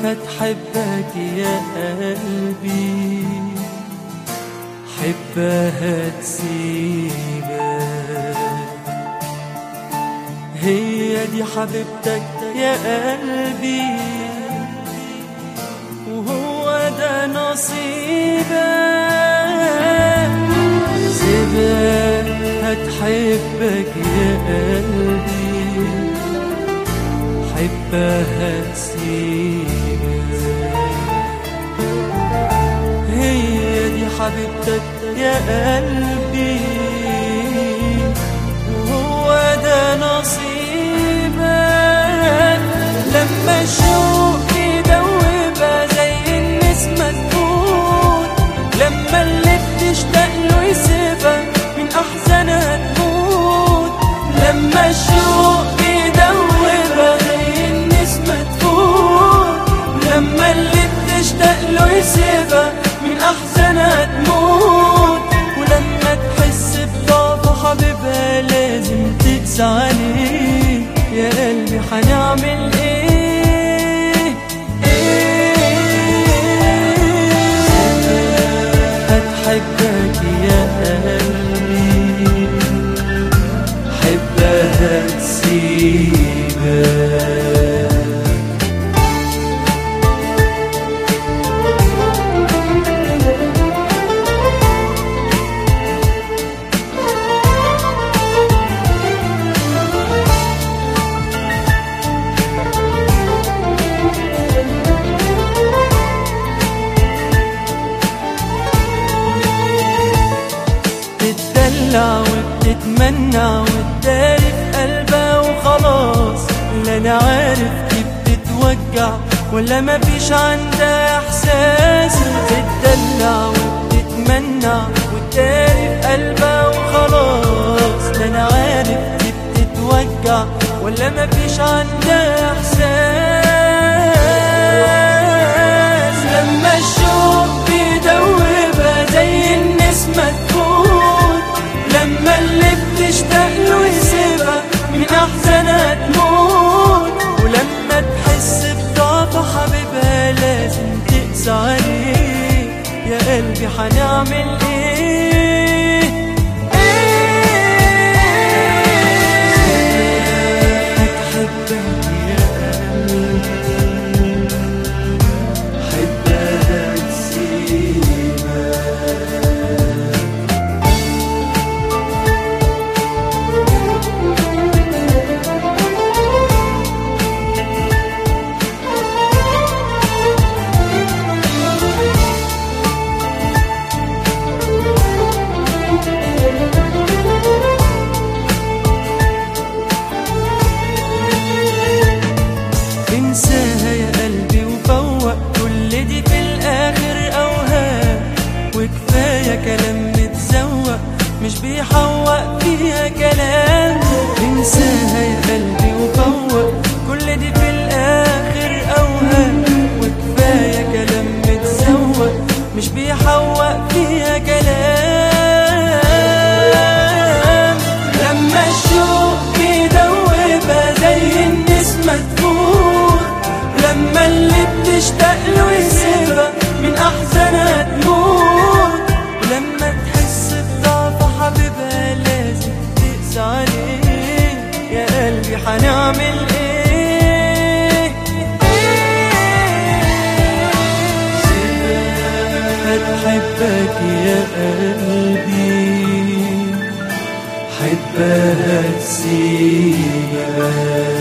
هتحبك يا قلبي حبها تسيبك هي دي حبيبتك يا قلبي وهو ده نصيبك سيبك هتحبك يا قلبي حبها تسيبك هي دي حبيبتك يا قلبي وهو ده نصيبك لما الشوق يدوبها زي النسمة تموت لما اللي بتشتاق له يسيبها من أحزانها تموت لما الشوق يدوبها زي النسمة تفوت لما اللي بتشتاق له يسيبها من أحزانها تموت ولما تحس بضعف حبيبها لازم تقسى عليه يا قلبي هنعمل ايه ايه هتحبك يا قلبي حبها تسيبك تتدلع وبتتمنع وتداري في قلبها وخلاص لا انا عارف دي بتتوجع ولا مفيش عندها احساس تتدلع وبتتمنع وتداري في قلبها وخلاص لا انا عارف دي بتتوجع ولا مفيش عندها احساس لما الشوق بيدوبها زي النسمة تفوت لما اللي بتشتاق له يسيبها من أحزانها تموت ولما تحس بضعف حبيبها لازم تقسى عليه يا قلبي هنعمل ايه هتحبك يا قلبي حبها تسيبك انساها يا قلبي وفوق كل دي في الاخر اوهام وكفايه كلام متزوق مش بيحوق فيها كلام انساها يا قلبي وفوق كل دي في الاخر اوهام وكفايه كلام متزوق مش بيحوق فيها كلام لما الشوق بيدوبها زي النسمة تفوت لما اللي بتشتاق له يسيبها من أحزانها تموت ولما تحس بضعف حبيبها لازم تقسى عليه يا قلبي هنعمل ايه هتحبك يا قلبي حبها تسيبك